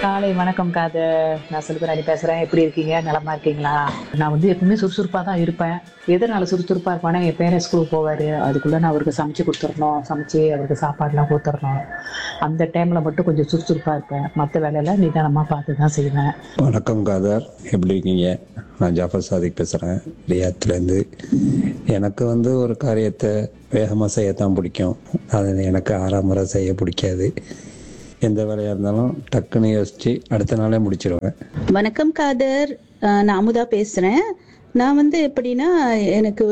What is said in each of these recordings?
காலை வணக்கம் காது நான் செல்வராணி பேசுறேன் எப்படி இருக்கீங்க நலமா இருக்கீங்களா நான் வந்து எப்பவுமே சுறுசுறுப்பா தான் இருப்பேன் எதனால சுறுசுறுப்பா இருப்பானா என் பேரன் ஸ்கூலுக்கு போவாரு அதுக்குள்ள நான் அவருக்கு சமைச்சு கொடுத்துடணும் சமைச்சு அவருக்கு சாப்பாடுலாம் கொடுத்துடணும் அந்த டைம்ல மட்டும் கொஞ்சம் சுறுசுறுப்பா இருப்பேன் மற்ற வேலையெல்லாம் நிதானமா பார்த்து தான் செய்வேன் வணக்கம் காதர் எப்படி இருக்கீங்க நான் ஜாஃபர் சாதிக் பேசுகிறேன் ரியாத்துலேருந்து எனக்கு வந்து ஒரு காரியத்தை வேகமாக செய்யத்தான் பிடிக்கும் அது எனக்கு ஆறாம் முறை செய்ய பிடிக்காது எந்த வேலையாக இருந்தாலும் டக்குன்னு யோசித்து அடுத்த நாளே முடிச்சிருவேன் வணக்கம் காதர் அஹ் நான் அமுதா பேசுகிறேன் நான் வந்து எப்படின்னா எனக்கு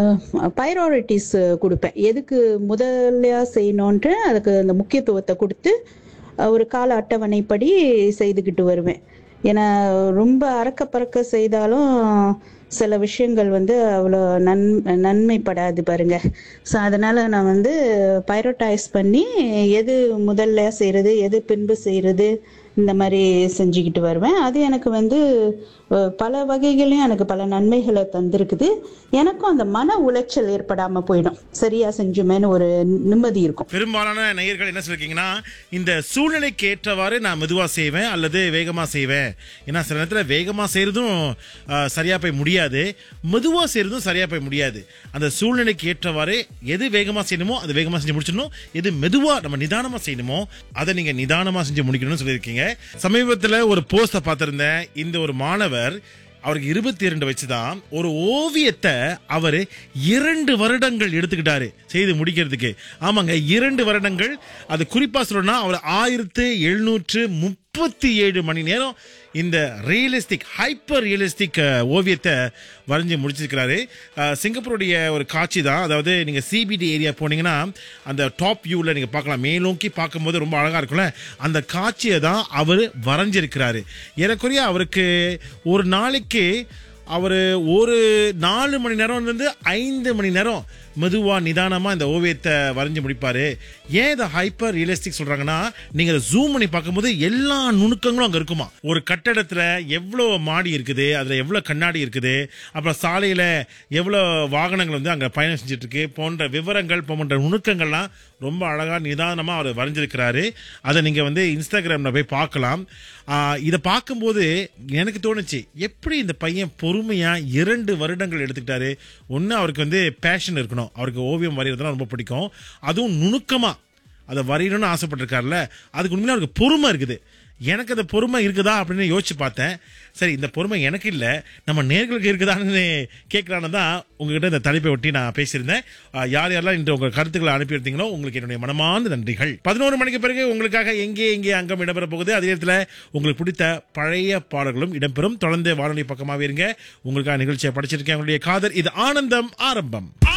பைராரிட்டிஸ் கொடுப்பேன் எதுக்கு முதல்ல செய்யணுன்ட்டு அதுக்கு அந்த முக்கியத்துவத்தை கொடுத்து அஹ் ஒரு கால அட்டவணைப்படி செய்துக்கிட்டு வருவேன் ஏன்னா ரொம்ப அறக்க பறக்க செய்தாலும் சில விஷயங்கள் வந்து அவ்வளோ நன் நன்மைப்படாது பாருங்க ஸோ அதனால நான் வந்து பைரோட்டைஸ் பண்ணி எது முதல்ல செய்கிறது எது பின்பு செய்கிறது இந்த மாதிரி செஞ்சுக்கிட்டு வருவேன் அது எனக்கு வந்து அஹ், பல வகைகளையும் எனக்கு பல நன்மைகளை தந்திருக்குது எனக்கும் அந்த மன உளைச்சல் ஏற்படாமல் போயிடும் சரியா செஞ்சுமேன்னு ஒரு நிம்மதி இருக்கும் பெரும்பாலான நேயர்கள் என்ன சொல்லிருக்கீங்கன்னா இந்த சூழ்நிலைக்கு ஏற்றவாறு நான் மெதுவா செய்வேன் அல்லது வேகமா செய்வேன் ஏன்னா சில நேரத்தில் வேகமா செய்யறதும் ஆஹ், சரியா போய் முடியாது மெதுவா செய்யறதும் சரியா போய் முடியாது அந்த சூழ்நிலைக்கு ஏற்றவாறு எது வேகமா செய்யணுமோ அது வேகமா செஞ்சு முடிச்சிடணும் எது மெதுவா நம்ம நிதானமா செய்யணுமோ அதை நீங்க நிதானமா செஞ்சு முடிக்கணும்னு சொல்லியிருக்கீங்க சமீபத்தில் ஒரு போஸ்ட பார்த்திருந்தேன் இந்த ஒரு மாணவர் அவருக்கு இருபத்தி இரண்டு வச்சுதான் ஒரு ஓவியத்தை அவர் இரண்டு வருடங்கள் எடுத்துக்கிட்டாரு செய்து முடிக்கிறதுக்கு ஆமாங்க இரண்டு வருடங்கள் அது குறிப்பா சொல்லணும்னா அவர் ஆயிரத்து எழுநூற்று முப்பத்தி ஏழு மணி நேரம் இந்த ரியலிஸ்டிக் ஹைப்பர் ரியலிஸ்டிக் ஓவியத்தை வரைஞ்சி முடிச்சிருக்கிறாரு அஹ், சிங்கப்பூருடைய ஒரு காட்சி தான் அதாவது நீங்க சிபிடி ஏரியா போனீங்கன்னா அந்த டாப் வியூவில் நீங்க பார்க்கலாம் மேலோக்கி பார்க்கும்போது ரொம்ப அழகா இருக்கும்ல அந்த காட்சியை தான் அவர் வரைஞ்சிருக்கிறாரு ஏறக்குறைய அவருக்கு ஒரு நாளைக்கு அவர் ஒரு நாலு மணி நேரம் இருந்து ஐந்து மணி நேரம் மெதுவா நிதானமா இந்த ஓவியத்தை வரைஞ்சு முடிப்பாரு ஏன் இதை ஹைப்பர் ரியலிஸ்டிக் சொல்றாங்கன்னா நீங்க அதை ஜூம் பண்ணி பார்க்கும்போது எல்லா நுணுக்கங்களும் அங்க இருக்குமா ஒரு கட்டடத்துல எவ்வளவு மாடி இருக்குது அதுல எவ்வளவு கண்ணாடி இருக்குது அப்புறம் சாலையில எவ்வளவு வாகனங்கள் வந்து அங்க பயணம் செஞ்சுட்டு இருக்கு போன்ற விவரங்கள் போன்ற நுணுக்கங்கள்லாம் ரொம்ப அழகா நிதானமா அவர் வரைஞ்சிருக்கிறாரு அதை நீங்க வந்து இன்ஸ்டாகிராம்ல போய் பார்க்கலாம் ஆஹ் இதை பார்க்கும்போது எனக்கு தோணுச்சு எப்படி இந்த பையன் பொறுமையா இரண்டு வருடங்கள் எடுத்துக்கிட்டாரு ஒன்று அவருக்கு வந்து பேஷன் இருக்கணும் அவருக்கு ஓவியம் வரைகிறதுலாம் ரொம்ப பிடிக்கும் அதுவும் நுணுக்கமா அதை வரையணும்னு ஆசைப்பட்டிருக்காருல்ல அதுக்கு உண்மையில அவருக்கு பொறுமை இருக்குது எனக்கு அந்த பொறுமை இருக்குதா அப்படின்னு யோசிச்சு பார்த்தேன் சரி இந்த பொறுமை எனக்கு இல்லை நம்ம நேர்களுக்கு இருக்குதான்னு கேட்கலான்னு தான் உங்ககிட்ட இந்த தலைப்பை ஒட்டி நான் பேசியிருந்தேன் ஆஹ் யார் யாரெல்லாம் இன்று உங்கள் கருத்துக்களை அனுப்பியிருந்தீங்களோ உங்களுக்கு என்னுடைய மனமார்ந்த நன்றிகள் பதினோரு மணிக்கு பிறகு உங்களுக்காக எங்கே எங்கே அங்கம் இடம்பெற போகுது அதே நேரத்தில் உங்களுக்கு பிடித்த பழைய பாடல்களும் இடம்பெறும் தொடர்ந்து வானொலி பக்கமாக இருங்க உங்களுக்காக நிகழ்ச்சியை படிச்சிருக்கேன் உங்களுடைய காதல் இது ஆனந்தம் ஆரம்பம்